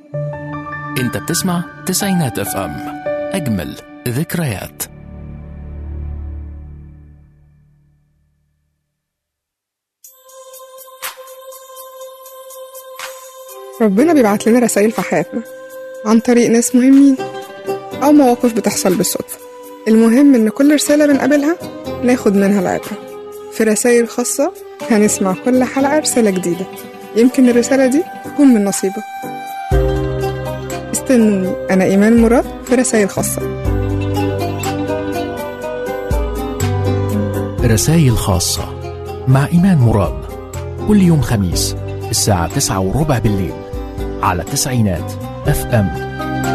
انت بتسمع تسعينات اف ام اجمل ذكريات ربنا بيبعت لنا رسائل في حياتنا عن طريق ناس مهمين أو مواقف بتحصل بالصدفة المهم إن كل رسالة بنقابلها ناخد منها العبرة في رسائل خاصة هنسمع كل حلقة رسالة جديدة يمكن الرسالة دي تكون من نصيبك استنوني أنا إيمان مراد في رسائل خاصة رسائل خاصة مع إيمان مراد كل يوم خميس الساعة تسعة وربع بالليل على تسعينات اف ام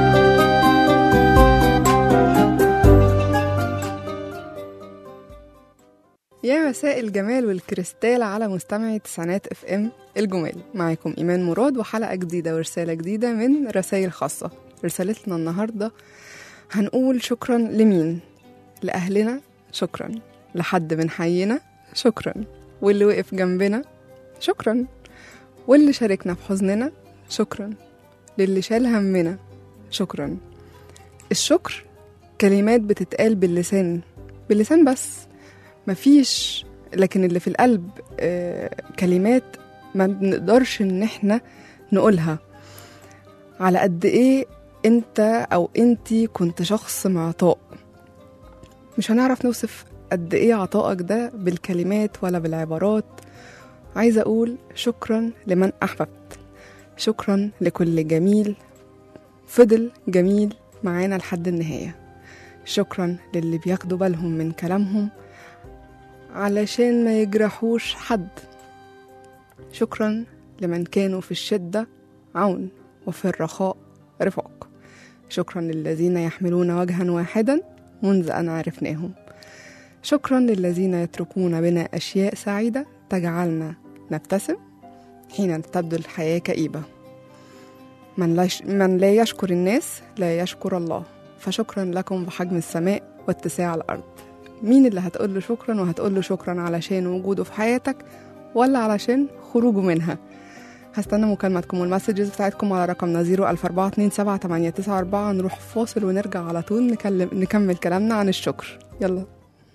يا مساء الجمال والكريستال على مستمعي تسعينات اف ام الجمال معاكم ايمان مراد وحلقه جديده ورساله جديده من رسائل خاصه رسالتنا النهارده هنقول شكرا لمين لاهلنا شكرا لحد من حينا شكرا واللي وقف جنبنا شكرا واللي شاركنا في حزننا شكرا للي شال همنا شكرا الشكر كلمات بتتقال باللسان باللسان بس مفيش لكن اللي في القلب آه، كلمات ما بنقدرش ان احنا نقولها على قد ايه انت او انتي كنت شخص معطاء مش هنعرف نوصف قد ايه عطائك ده بالكلمات ولا بالعبارات عايزة اقول شكرا لمن احببت شكرا لكل جميل فضل جميل معانا لحد النهاية شكرا للي بياخدوا بالهم من كلامهم علشان ما يجرحوش حد شكرا لمن كانوا في الشدة عون وفي الرخاء رفاق شكرا للذين يحملون وجها واحدا منذ أن عرفناهم شكرا للذين يتركون بنا أشياء سعيدة تجعلنا نبتسم حين تبدو الحياة كئيبة من لا, يش... من لا يشكر الناس لا يشكر الله فشكرا لكم بحجم السماء واتساع الأرض مين اللي هتقول له شكرا وهتقول له شكرا علشان وجوده في حياتك ولا علشان خروجه منها هستنى مكالمتكم والمسجز بتاعتكم على رقمنا 014278994 نروح فاصل ونرجع على طول نكلم نكمل كلامنا عن الشكر يلا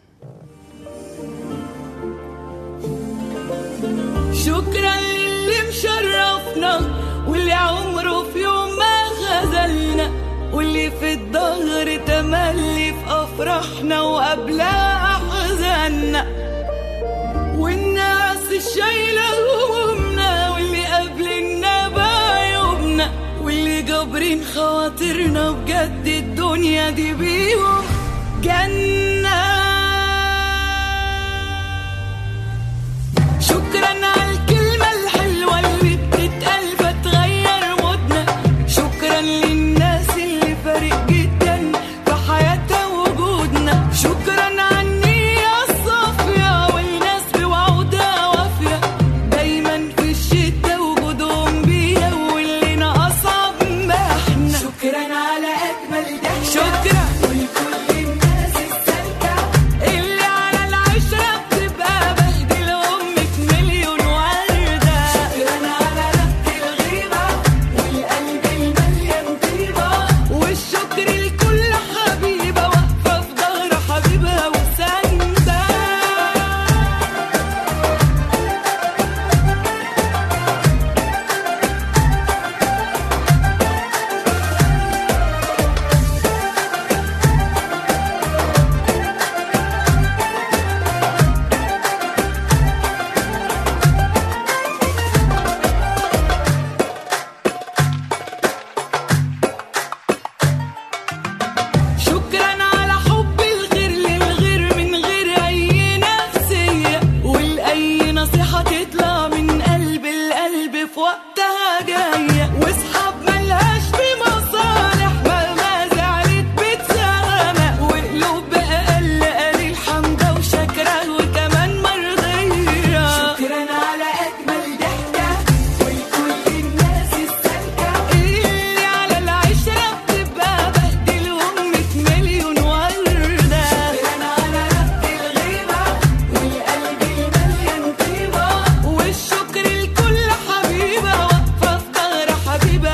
شكرا للي مشرفنا واللي عمره في يوم ما خذلنا واللي في الظهر تملي في افراحنا وقبلها احزاننا والناس الشايله همومنا واللي قابلنا بعيوبنا واللي جابرين خواطرنا بجد الدنيا دي بيهم جنه شكرا على الكلمة الحلوة اللي بتتقال فتغير مودنا شكرا للناس اللي فارق جدا في حياتها وجودنا شكرا على النية الصافية والناس بوعودها وافية دايما في الشدة وجودهم بينا واللي ناقصها بمحنا شكرا على أجمل ده شكرا ولكل الناس السالكة اللي على العشرة بتبقى بهدل أمك مليون وردة شكرا على ربط الغيبة والقلب المليان طيبة والشكر لكل حبيبة واقفة في ظهر حبيبها وساندة شكرا على حب الغير للغير من غير اي نفسية والاي نصيحة تطلع من قلب القلب في وقتها جاية واصحاب ملهاش بمصالح مهما زعلت بتسامح وقلوب بأقل قليل حمدة وشكرة وكمان مرضية شكرا على أجمل ضحكة ولكل الناس السالكة اللي على العشرة بتبقى بهدل أمك مليون وردة شكرا على ربط الغيبة والقلب المليان طيبة والشكر لكل حبيبة واقفة في ظهر حبيبها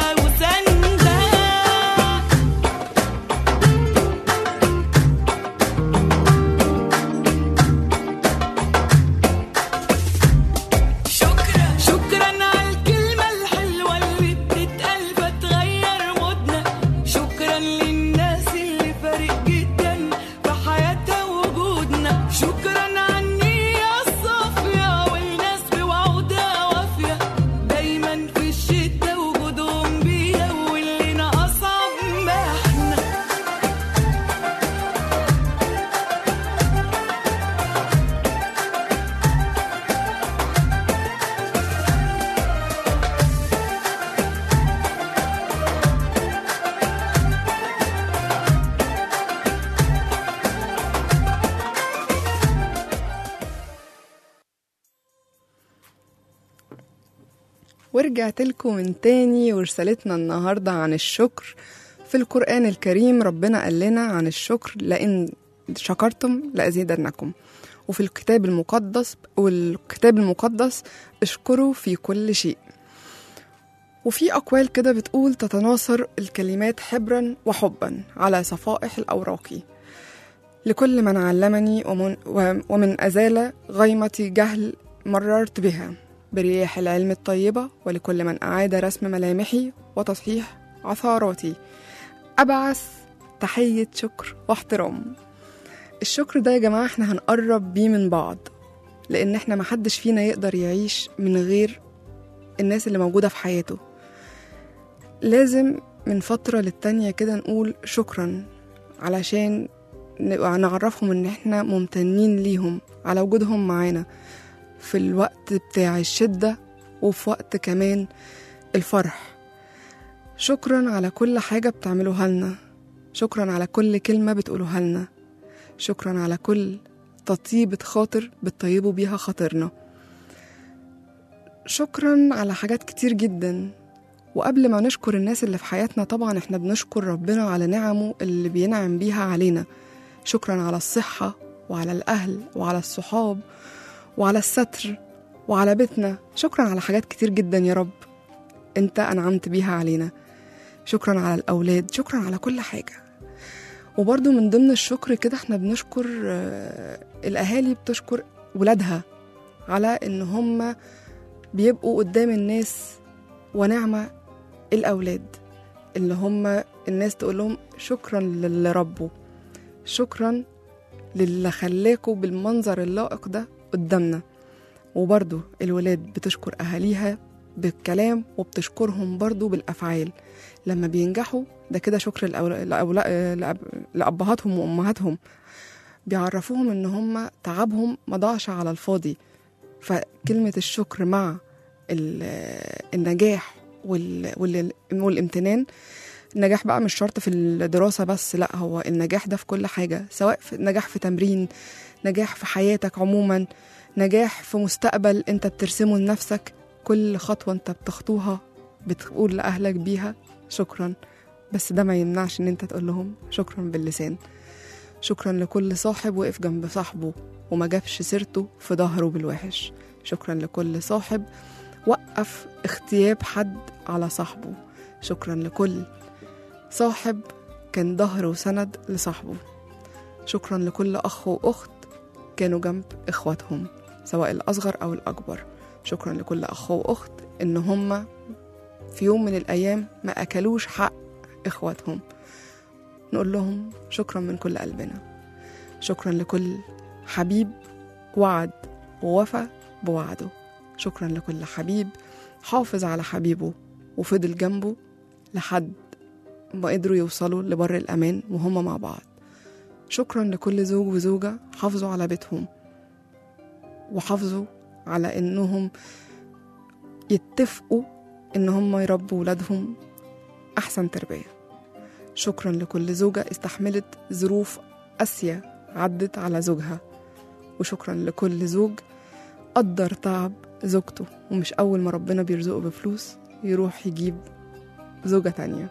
ورجعت لكم من تاني ورسالتنا النهاردة عن الشكر في القرآن الكريم ربنا قال لنا عن الشكر لأن شكرتم لأزيدنكم وفي الكتاب المقدس والكتاب المقدس اشكروا في كل شيء وفي أقوال كده بتقول تتناثر الكلمات حبرا وحبا على صفائح الأوراق لكل من علمني ومن, ومن أزال غيمة جهل مررت بها برياح العلم الطيبة ولكل من أعاد رسم ملامحي وتصحيح عثاراتي أبعث تحية شكر واحترام الشكر ده يا جماعة احنا هنقرب بيه من بعض لأن احنا محدش فينا يقدر يعيش من غير الناس اللي موجودة في حياته لازم من فترة للتانية كده نقول شكرا علشان نبقى نعرفهم ان احنا ممتنين ليهم على وجودهم معانا في الوقت بتاع الشدة وفي وقت كمان الفرح شكرا على كل حاجة بتعملوها لنا شكرا على كل كلمة بتقولوها لنا شكرا على كل تطيبة خاطر بتطيبوا بيها خاطرنا شكرا على حاجات كتير جدا وقبل ما نشكر الناس اللي في حياتنا طبعا احنا بنشكر ربنا على نعمه اللي بينعم بيها علينا شكرا على الصحة وعلى الأهل وعلى الصحاب وعلى الستر وعلى بيتنا شكرا على حاجات كتير جدا يا رب انت أنعمت بيها علينا شكرا على الأولاد شكرا على كل حاجة وبرضو من ضمن الشكر كده احنا بنشكر آه، الأهالي بتشكر ولادها على إن هم بيبقوا قدام الناس ونعمة الأولاد اللي هم الناس تقول لهم شكرا للي ربوا شكرا للي خلاكوا بالمنظر اللائق ده قدامنا وبرضو الولاد بتشكر أهاليها بالكلام وبتشكرهم برضو بالأفعال لما بينجحوا ده كده شكر الأول... لأولا... لأب... لأبهاتهم وأمهاتهم بيعرفوهم إن هم تعبهم ما ضاعش على الفاضي فكلمة الشكر مع ال... النجاح وال... وال... والامتنان النجاح بقى مش شرط في الدراسة بس لا هو النجاح ده في كل حاجة سواء في نجاح في تمرين نجاح في حياتك عموما نجاح في مستقبل انت بترسمه لنفسك كل خطوة انت بتخطوها بتقول لأهلك بيها شكرا بس ده ما يمنعش ان انت تقول لهم شكرا باللسان شكرا لكل صاحب وقف جنب صاحبه وما جابش سيرته في ظهره بالوحش شكرا لكل صاحب وقف اغتياب حد على صاحبه شكرا لكل صاحب كان ظهر وسند لصاحبه شكرا لكل أخ وأخت كانوا جنب إخواتهم سواء الأصغر أو الأكبر شكرا لكل أخ وأخت إن هما في يوم من الأيام ما أكلوش حق إخواتهم نقول لهم شكرا من كل قلبنا شكرا لكل حبيب وعد ووفى بوعده شكرا لكل حبيب حافظ على حبيبه وفضل جنبه لحد ما قدروا يوصلوا لبر الأمان وهما مع بعض شكرا لكل زوج وزوجة حافظوا على بيتهم وحافظوا على إنهم يتفقوا إن هم يربوا ولادهم أحسن تربية شكرا لكل زوجة استحملت ظروف قاسية عدت على زوجها وشكرا لكل زوج قدر تعب زوجته ومش أول ما ربنا بيرزقه بفلوس يروح يجيب زوجة تانية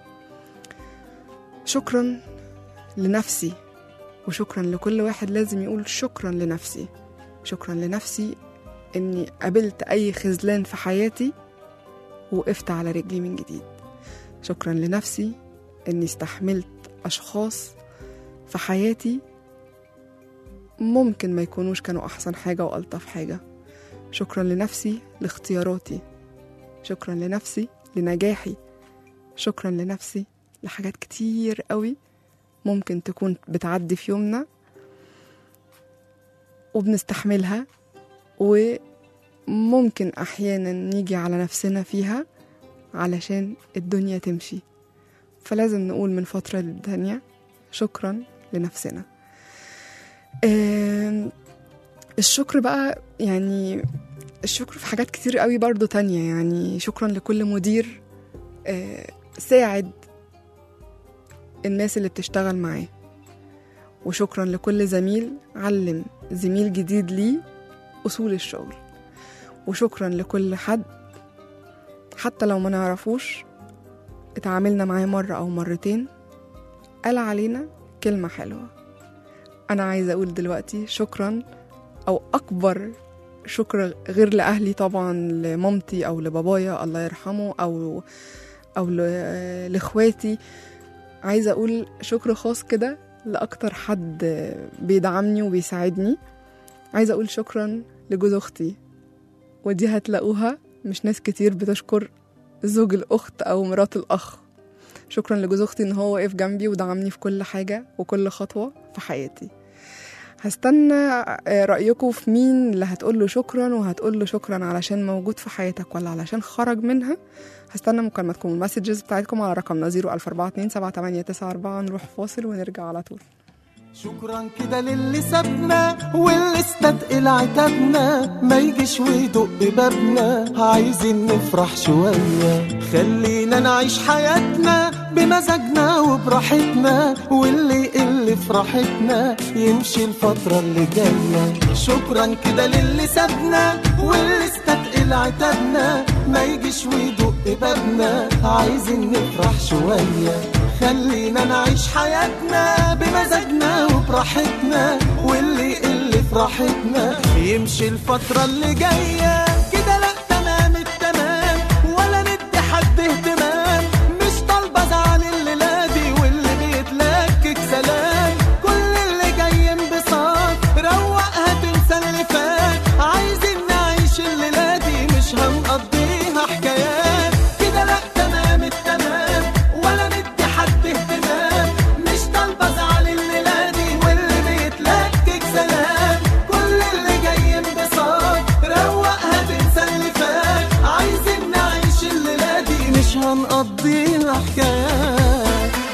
شكرا لنفسي وشكرا لكل واحد لازم يقول شكرا لنفسي شكرا لنفسي اني قابلت اي خذلان في حياتي وقفت على رجلي من جديد شكرا لنفسي اني استحملت اشخاص في حياتي ممكن ما يكونوش كانوا احسن حاجه والطف حاجه شكرا لنفسي لاختياراتي شكرا لنفسي لنجاحي شكرا لنفسي لحاجات كتير قوي ممكن تكون بتعدي في يومنا وبنستحملها وممكن أحيانا نيجي على نفسنا فيها علشان الدنيا تمشي فلازم نقول من فترة للتانية شكرا لنفسنا آم، الشكر بقى يعني الشكر في حاجات كتير قوي برضو تانية يعني شكرا لكل مدير آه، ساعد الناس اللي بتشتغل معاه وشكرا لكل زميل علم زميل جديد ليه أصول الشغل وشكرا لكل حد حتى لو ما نعرفوش اتعاملنا معاه مرة أو مرتين قال علينا كلمة حلوة أنا عايزة أقول دلوقتي شكرا أو أكبر شكر غير لأهلي طبعا لمامتي أو لبابايا الله يرحمه أو أو ل- لإخواتي عايزة أقول شكر خاص كده لأكتر حد بيدعمني وبيساعدني عايزة أقول شكرا لجوز أختي ودي هتلاقوها مش ناس كتير بتشكر زوج الأخت أو مرات الأخ شكرا لجوز أختي إن هو واقف جنبي ودعمني في كل حاجة وكل خطوة في حياتي هستنى آه، رأيكم في مين اللي هتقول له شكرا وهتقول له شكرا علشان موجود في حياتك ولا علشان خرج منها هستنى مكالماتكم والمسجز بتاعتكم على رقمنا 014278994 نروح فاصل ونرجع على طول شكرا كده للي سابنا واللي استثقل عتابنا ما يجيش ويدق بابنا عايزين نفرح شوية خلينا نعيش حياتنا بمزاجنا وبراحتنا واللي يقل في راحتنا يمشي الفترة اللي جاية شكرا كده للي سابنا واللي استثقل عتابنا ما يجيش ويدق بابنا عايزين نفرح شوية خلينا نعيش حياتنا بمزاجنا وبراحتنا واللي يقل في راحتنا يمشي الفترة اللي جاية كده لا تمام التمام ولا ندي حد اهتمام مش طالبة زعل الليلة دي واللي بيتلكك سلام كل اللي جاي انبساط روقها تنسى اللي فات عايزين نعيش الليلة دي مش هنقضيها حكايات كده لا تمام التمام ولا ندي حد اهتمام مش طالبة زعل الليلة دي واللي بيتلكك سلام كل اللي جاي انبساط روقها تنسى اللي فات عايزين نعيش الليلة دي مش هنقضيها حكايات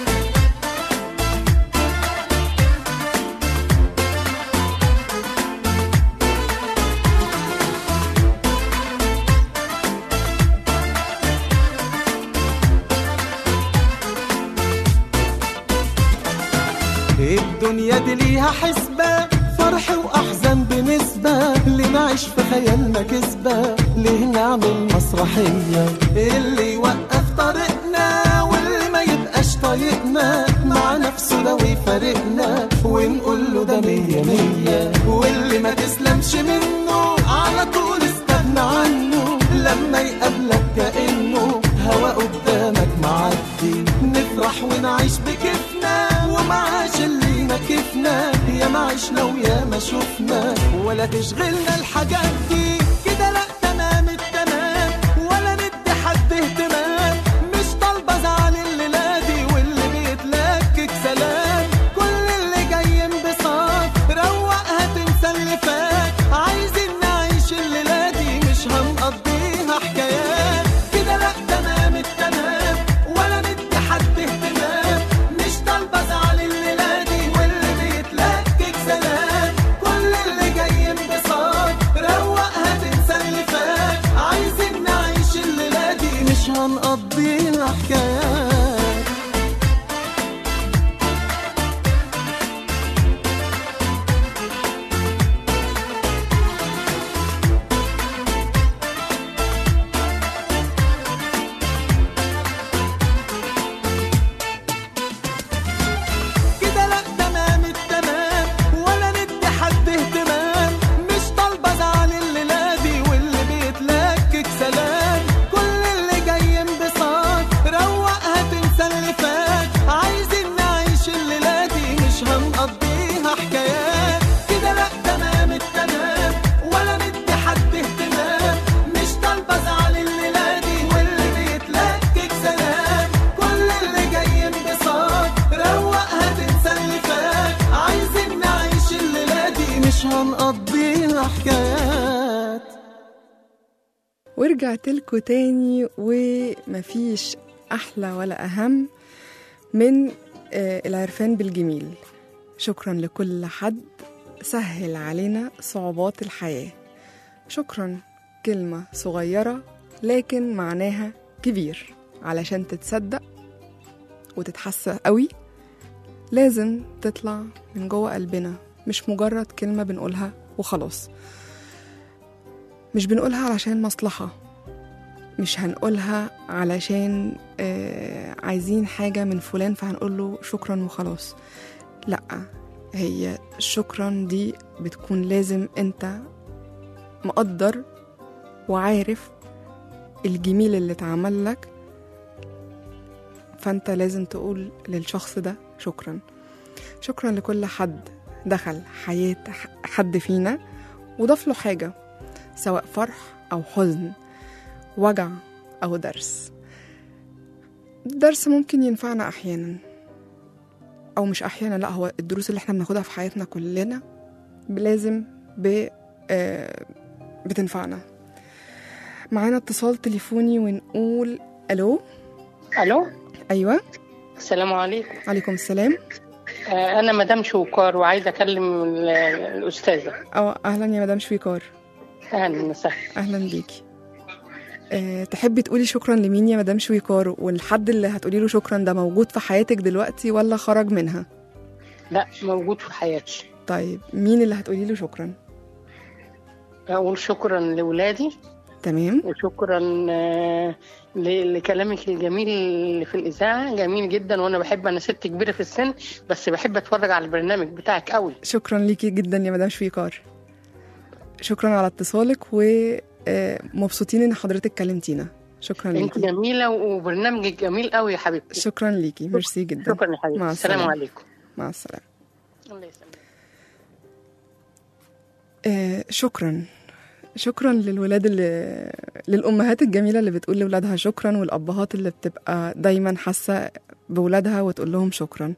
الدنيا دي ليها حسبة فرح وأحزان بنسبة اللي نعيش في خيالنا كسبة ليه نعمل مسرحية اللي يوقف طريقنا واللي ما يبقاش طايقنا مع نفسه لو يفارقنا ونقول له ده مية مية واللي ما تسلمش منه على طول استغنى عنه لما يقابلك كأنه هوا قدامك معدي نفرح ونعيش بكيفنا ومعاش اللي نكفنا يا ما عشنا ويا ما شفنا ولا تشغلنا الحاجات دي كده لا تمام التمام ولا ندي حد اهتمام مش طالبة زعل الليلة دي واللي بيتلكك سلام كل اللي جاي انبساط روقها تنسى اللي فات عايزين نعيش الليلة دي مش هنقضيها حكايات كده لا تمام التمام ولا ندي حد اهتمام مش طالبة زعل الليلة دي واللي بيتلكك سلام كل اللي جاي انبساط روقها تنسى اللي فات عايزين نعيش الليلة دي مش هنقضيها حكايات كده لا تمام التمام ولا ندي حد اهتمام مش طالبة زعل الليلة دي واللي بيتلكك سلام كل اللي جاي انبساط روقها تنسى اللي فات عايزين نعيش الليلة دي مش هنقضيها حكايات كده لا تمام التمام ولا ندي حد اهتمام مش طالبة زعل الليلة دي واللي بيتلكك سلام كل اللي جاي انبساط روقها تنسى اللي فات عايزين نعيش الليلة دي مش هنقضيها حكايات ورجعت لكم تاني ومفيش أحلى ولا أهم من آه، العرفان بالجميل شكرا لكل حد سهل علينا صعوبات الحياة شكرا كلمة صغيرة لكن معناها كبير علشان تتصدق وتتحس قوي لازم تطلع من جوه قلبنا مش مجرد كلمة بنقولها وخلاص مش بنقولها علشان مصلحة مش هنقولها علشان آه، عايزين حاجة من فلان فهنقول له شكرا وخلاص لأ هي شكرا دي بتكون لازم انت مقدر وعارف الجميل اللي اتعمل لك فانت لازم تقول للشخص ده شكرا شكرا لكل حد دخل حياة حد فينا وضاف له حاجة سواء فرح أو حزن وجع أو درس درس ممكن ينفعنا أحيانا أو مش أحيانا لا هو الدروس اللي احنا بناخدها في حياتنا كلنا لازم ب آه، بتنفعنا معانا اتصال تليفوني ونقول ألو الو أيوة السلام عليكم عليكم السلام آه، انا مدام شوكار وعايزه اكلم ال- الاستاذه أو أهلا يا مدام شويكار اهلا وسهلا أهلا بيكي أه تحبي تقولي شكرا لمين يا مدام شويكار والحد اللي هتقولي له شكرا ده موجود في حياتك دلوقتي ولا خرج منها لا موجود في حياتي طيب مين اللي هتقولي له شكرا اقول شكرا لاولادي تمام وشكرا آه، ل- لكلامك الجميل اللي في الاذاعه جميل جدا وانا بحب انا ست كبيره في السن بس بحب اتفرج على البرنامج بتاعك قوي شكرا ليكي جدا يا مدام شويكار شكرا على اتصالك ومبسوطين ان حضرتك كلمتينا شكرا انت ليكي جميله وبرنامجك جميل قوي يا حبيبتي شكرا ليكي ميرسي جدا شكرا يا حبيبتي مع السلام السلامة. عليكم مع السلامه الله يسلمك آه شكرا شكرا للولاد اللي للامهات الجميله اللي بتقول لاولادها شكرا والابهات اللي بتبقى دايما حاسه بولادها وتقول لهم شكرا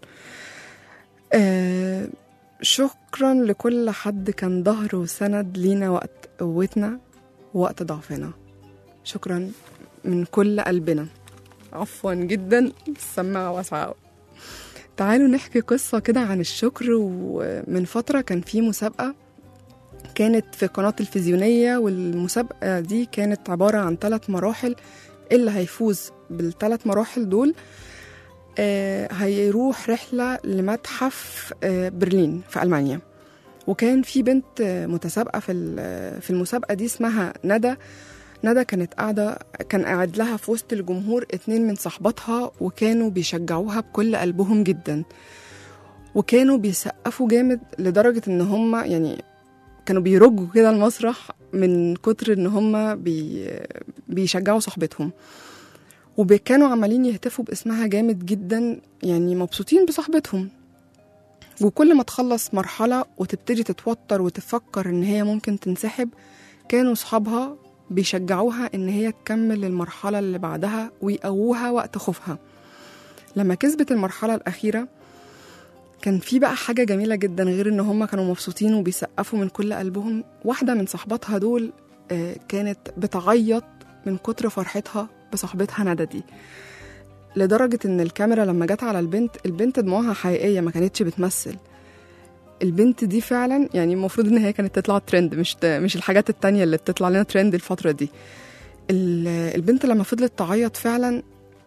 آه شكرا لكل حد كان ظهر وسند لينا وقت قوتنا ووقت ضعفنا شكرا من كل قلبنا عفوا جدا السماعه واسعه أوي. تعالوا نحكي قصه كده عن الشكر ومن فتره كان في مسابقه كانت في قناة تلفزيونية والمسابقة دي كانت عبارة عن ثلاث مراحل اللي هيفوز بالثلاث مراحل دول آه، هيروح رحلة لمتحف آه، برلين في ألمانيا وكان في بنت آه، متسابقة في ال- في المسابقة دي اسمها ندى ندى كانت قاعدة كان قاعد لها في وسط الجمهور اتنين من صحباتها وكانوا بيشجعوها بكل قلبهم جدا وكانوا بيسقفوا جامد لدرجة ان هم يعني كانوا بيرجوا كده المسرح من كتر ان هم بي بيشجعوا صاحبتهم وكانوا عمالين يهتفوا باسمها جامد جدا يعني مبسوطين بصاحبتهم وكل ما تخلص مرحلة وتبتدي تتوتر وتفكر ان هي ممكن تنسحب كانوا صحابها بيشجعوها ان هي تكمل المرحلة اللي بعدها ويقووها وقت خوفها لما كسبت المرحلة الأخيرة كان في بقى حاجة جميلة جدا غير ان هم كانوا مبسوطين وبيسقفوا من كل قلبهم واحدة من صحباتها دول آه، كانت بتعيط من كتر فرحتها بصاحبتها ندى دي لدرجة ان الكاميرا لما جت على البنت البنت دموعها حقيقية ما كانتش بتمثل البنت دي فعلا يعني المفروض ان هي كانت تطلع ترند مش مش الحاجات التانية اللي بتطلع لنا ترند الفترة دي ال- البنت لما فضلت تعيط فعلا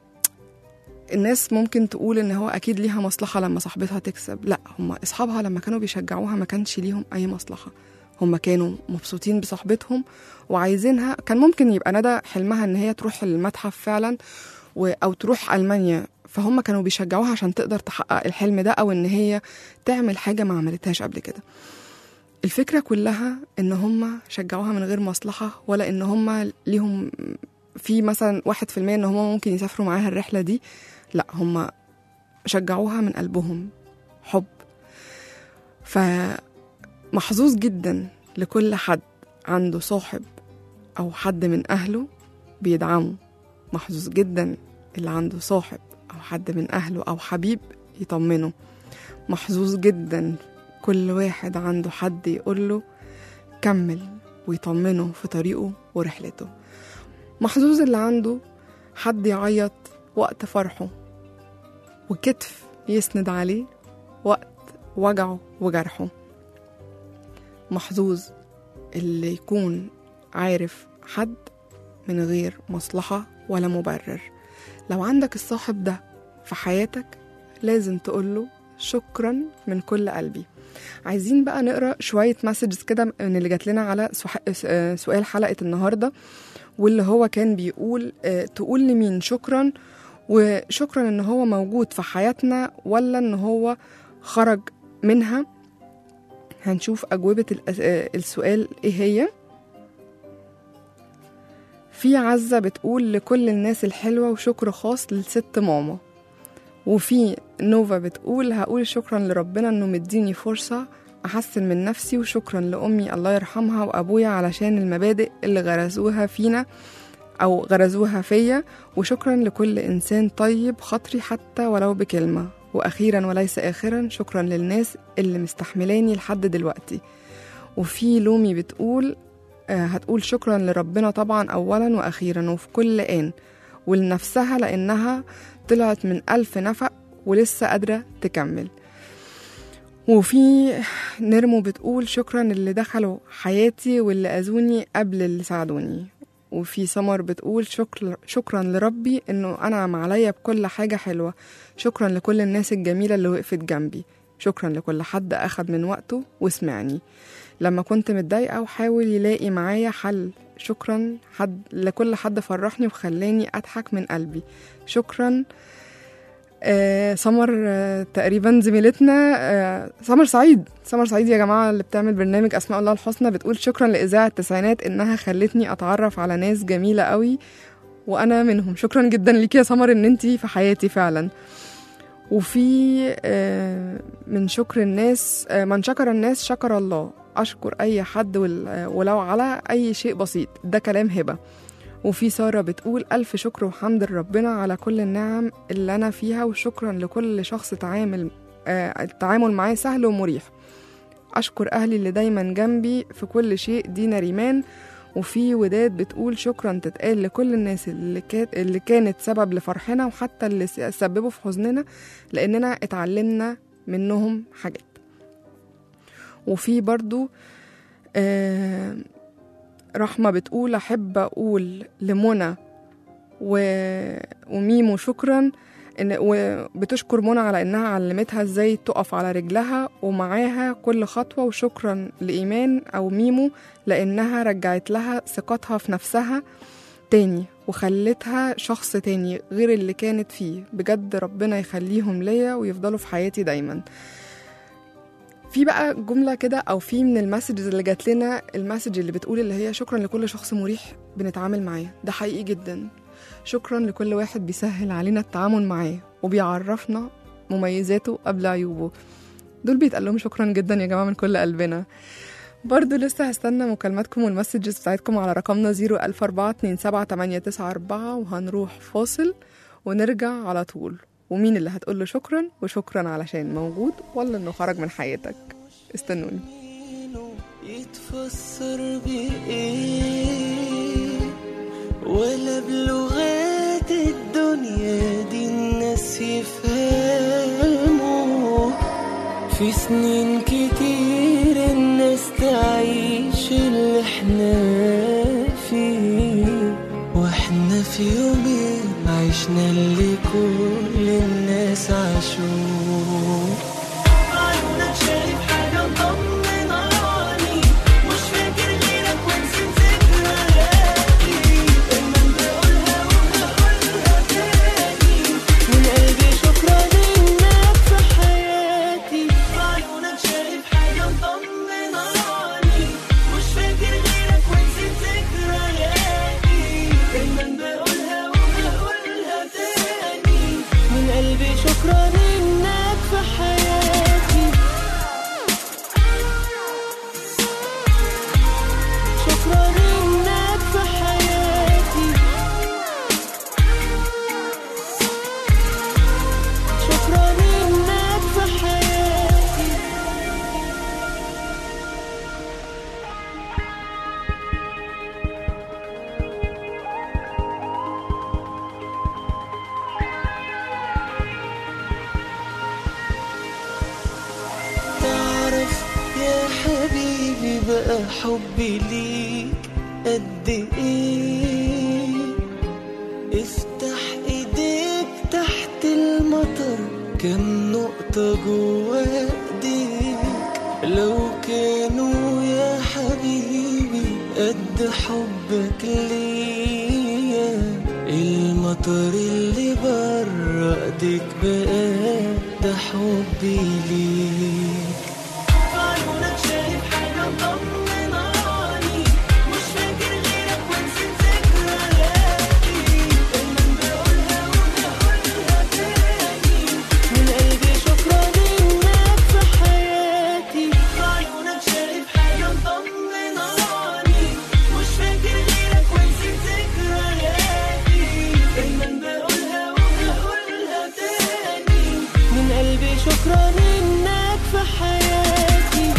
الناس ممكن تقول ان هو اكيد ليها مصلحه لما صاحبتها تكسب لا هم اصحابها لما كانوا بيشجعوها ما كانش ليهم اي مصلحه هم كانوا مبسوطين بصاحبتهم وعايزينها كان ممكن يبقى ندى حلمها ان هي تروح المتحف فعلا و... او تروح المانيا فهم كانوا بيشجعوها عشان تقدر تحقق الحلم ده او ان هي تعمل حاجه ما عملتهاش قبل كده الفكره كلها ان هم شجعوها من غير مصلحه ولا ان هم ليهم في مثلا واحد في المية ان هم ممكن يسافروا معاها الرحله دي لا هم شجعوها من قلبهم حب فمحظوظ جدا لكل حد عنده صاحب أو حد من أهله بيدعمه محظوظ جدا اللي عنده صاحب أو حد من أهله أو حبيب يطمنه محظوظ جدا كل واحد عنده حد يقوله كمل ويطمنه في طريقه ورحلته محظوظ اللي عنده حد يعيط وقت فرحه وكتف يسند عليه وقت وجعه وجرحه محظوظ اللي يكون عارف حد من غير مصلحة ولا مبرر لو عندك الصاحب ده في حياتك لازم تقوله شكرا من كل قلبي عايزين بقى نقرا شوية مسجز كده من اللي جات لنا على سح- سؤال حلقة النهاردة واللي هو كان بيقول آه، تقول لمين شكرا وشكرا ان هو موجود في حياتنا ولا ان هو خرج منها هنشوف أجوبة الأس- آه، السؤال ايه هي في عزة بتقول لكل الناس الحلوة وشكر خاص للست ماما وفي نوفا بتقول هقول شكرا لربنا انه مديني فرصة احسن من نفسي وشكرا لامي الله يرحمها وابويا علشان المبادئ اللي غرزوها فينا او غرزوها فيا وشكرا لكل انسان طيب خاطري حتى ولو بكلمة واخيرا وليس اخرا شكرا للناس اللي مستحملاني لحد دلوقتي وفي لومي بتقول آه، هتقول شكرا لربنا طبعا اولا واخيرا وفي كل ان ولنفسها لانها طلعت من ألف نفق ولسه قادرة تكمل وفي نرمو بتقول شكرا اللي دخلوا حياتي واللي أذوني قبل اللي ساعدوني وفي سمر بتقول شكر شكرا لربي انه انعم عليا بكل حاجة حلوة شكرا لكل الناس الجميلة اللي وقفت جنبي شكرا لكل حد أخد من وقته وسمعني لما كنت متضايقة وحاول يلاقي معايا حل شكرا حد لكل حد فرحني وخلاني أضحك من قلبي شكرا آه سمر آه تقريبا زميلتنا آه سمر سعيد سمر سعيد يا جماعة اللي بتعمل برنامج أسماء الله الحسنى بتقول شكرا لإذاعة التسعينات إنها خلتني أتعرف على ناس جميلة قوي وأنا منهم شكرا جدا ليكي يا سمر إن أنتي في حياتي فعلا وفي آه، من شكر الناس آه، من شكر الناس شكر الله أشكر أي حد وال- آه، ولو على أي شيء بسيط ده كلام هبة وفي سارة بتقول ألف شكر وحمد لربنا على كل النعم اللي أنا فيها وشكرا لكل شخص تعامل آه، التعامل معاه سهل ومريح أشكر أهلي اللي دايما جنبي في كل شيء دينا ريمان وفي وداد بتقول شكرا تتقال لكل الناس اللي, كانت اللي كانت سبب لفرحنا وحتى اللي س- سببوا في حزننا لأننا اتعلمنا منهم حاجات وفي برضو آه رحمة بتقول أحب أقول لمنى و... وميمو شكرا إن وبتشكر منى على إنها علمتها إزاي تقف على رجلها ومعاها كل خطوة وشكرا لإيمان أو ميمو لأنها رجعت لها ثقتها في نفسها تاني وخلتها شخص تاني غير اللي كانت فيه بجد ربنا يخليهم ليا ويفضلوا في حياتي دايما في بقى جملة كده أو في من المسجز اللي جات لنا المسج اللي بتقول اللي هي شكرا لكل شخص مريح بنتعامل معاه ده حقيقي جدا شكرا لكل واحد بيسهل علينا التعامل معاه وبيعرفنا مميزاته قبل عيوبه دول بيتقال لهم شكرا جدا يا جماعة من كل قلبنا برضو لسه هستنى مكالماتكم والمسجز بتاعتكم على رقمنا 014278994 وهنروح فاصل ونرجع على طول ومين اللي هتقول له شكرا وشكرا علشان موجود ولا انه خرج من حياتك استنوني يتفسر بإيه ولا بلغات الدنيا دي الناس يفهموا في سنين كتير الناس تعيش اللي احنا فيه واحنا في يومين عشنا اللي كل الناس عاشوه عيونك شايف حاجة مطمناني مش فاكر غيرك ونسيت ذكرياتي دايما بقولها وبقولها تاني من قلبي شكرا انك في حياتي عيونك شايف حاجة مطمناني مش فاكر غيرك ونسيت ذكرياتي دايما بقولها وبقولها تاني من قلبي شكرا انك في حياتي شكرا انك في حياتي شكرا انك في حياتي تعرف يا حبيبي بقى حبي ليك قد ايه افتح ايديك تحت المطر كم نقطة جوا ايديك لو كانوا يا حبيبي قد حبك ليا اختار اللي بره ايديك بقى حبي ليك عيونك شايف حاجة مطمناني مش فاكر غيرك ونسيت ذكرياتي دايما بقولها وبقولها تاني من قلبي شكرا انك في حياتي عيونك شايف حاجة مطمناني مش فاكر غيرك ونسيت ذكرياتي دايما بقولها وبقولها تاني من قلبي شكرا انك في حياتي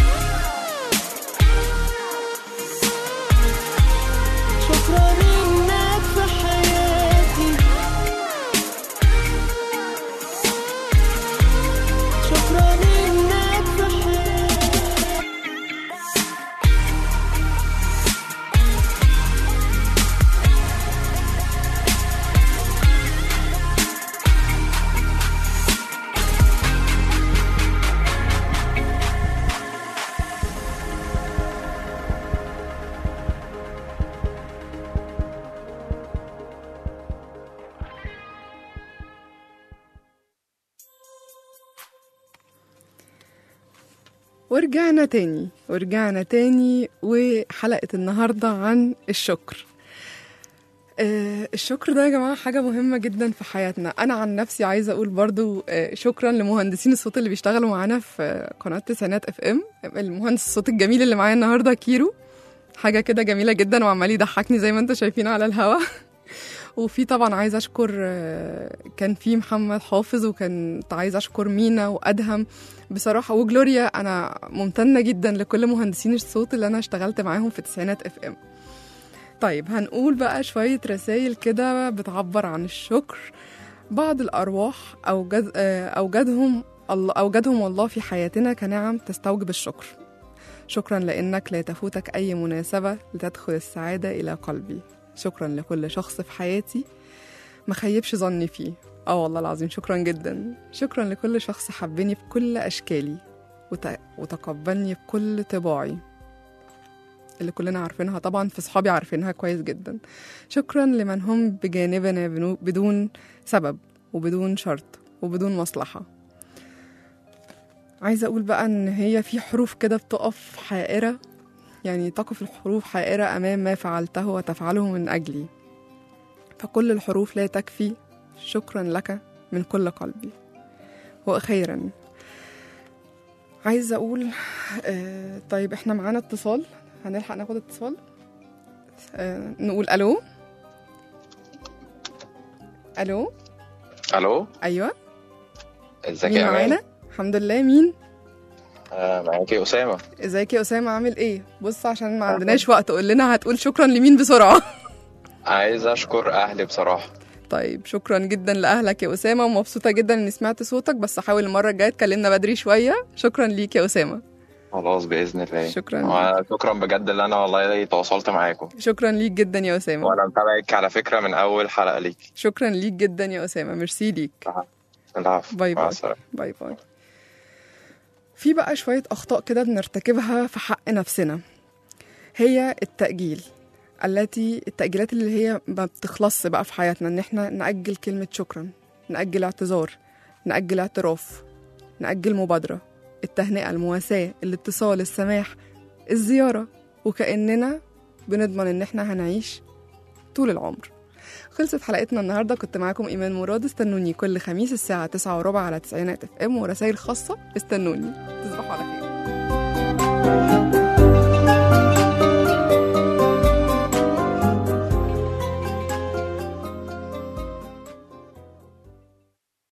شكرا انك في حياتي شكرا انك في حياتي ورجعنا تاني ورجعنا تاني وحلقة النهاردة عن الشكر آه، الشكر ده يا جماعة حاجة مهمة جدا في حياتنا أنا عن نفسي عايزة أقول برضو آه، شكرا لمهندسين الصوت اللي بيشتغلوا معانا في آه، قناة تسعينات اف ام المهندس الصوت الجميل اللي معايا النهاردة كيرو حاجة كده جميلة جدا وعمال يضحكني زي ما انتم شايفين على الهوا وفي طبعا عايزة أشكر آه، كان في محمد حافظ وكان عايزة أشكر مينا وأدهم بصراحة وجلوريا أنا ممتنة جدا لكل مهندسين الصوت اللي أنا اشتغلت معاهم في تسعينات اف ام طيب هنقول بقى شوية رسائل كده بتعبر عن الشكر بعض الأرواح أوجد آه، أوجدهم الله أوجدهم الله في حياتنا كنعم تستوجب الشكر شكرا لأنك لا تفوتك أي مناسبة لتدخل السعادة إلى قلبي شكرا لكل شخص في حياتي ما خيبش ظني فيه اه والله العظيم شكرا جدا شكرا لكل شخص حبني بكل أشكالي وت... وتقبلني بكل طباعي اللي كلنا عارفينها طبعا في صحابي عارفينها كويس جدا شكرا لمن هم بجانبنا بنو- بدون سبب وبدون شرط وبدون مصلحة عايزة أقول بقى إن هي في حروف كده بتقف حائرة يعني تقف الحروف حائرة أمام ما فعلته وتفعله من أجلي فكل الحروف لا تكفي شكرا لك من كل قلبي وأخيرا عايزة أقول آه طيب إحنا معانا اتصال هنلحق ناخد اتصال آه نقول ألو ألو الو أيوة ازيك مين يا معانا امان الحمد لله مين آه معاكي اسامه ازيك يا أسامة عامل إيه بص عشان ما عندناش وقت قول لنا هتقول شكرا لمين بسرعة عايز اشكر اهلي بصراحه طيب شكرا جدا لأهلك يا أسامة ومبسوطة جدا إني سمعت صوتك بس حاول المرة الجاية تكلمنا بدري شوية شكرا ليك يا أسامة خلاص باذن الله شكراً. وشكرا بجد اللي انا والله تواصلت معاكم شكرا ليك جدا يا أسامة وانا متابعك على فكره من اول حلقه ليك شكرا ليك جدا يا أسامة ميرسي ليك العفو باي مع باي السلامه باي باي في بقى شوية أخطاء كده بنرتكبها في حق نفسنا هي التأجيل التي التأجيلات اللي هي ما بتخلصش بقى في حياتنا إن إحنا نأجل كلمة شكرا نأجل اعتذار نأجل اعتراف نأجل مبادرة التهنئة المواساة الاتصال السماح الزيارة وكأننا بنضمن إن إحنا هنعيش طول العمر خلصت حلقتنا النهاردة كنت معاكم إيمان مراد استنوني كل خميس الساعة تسعة وربع على تسعينات اف ام ورسائل خاصة استنوني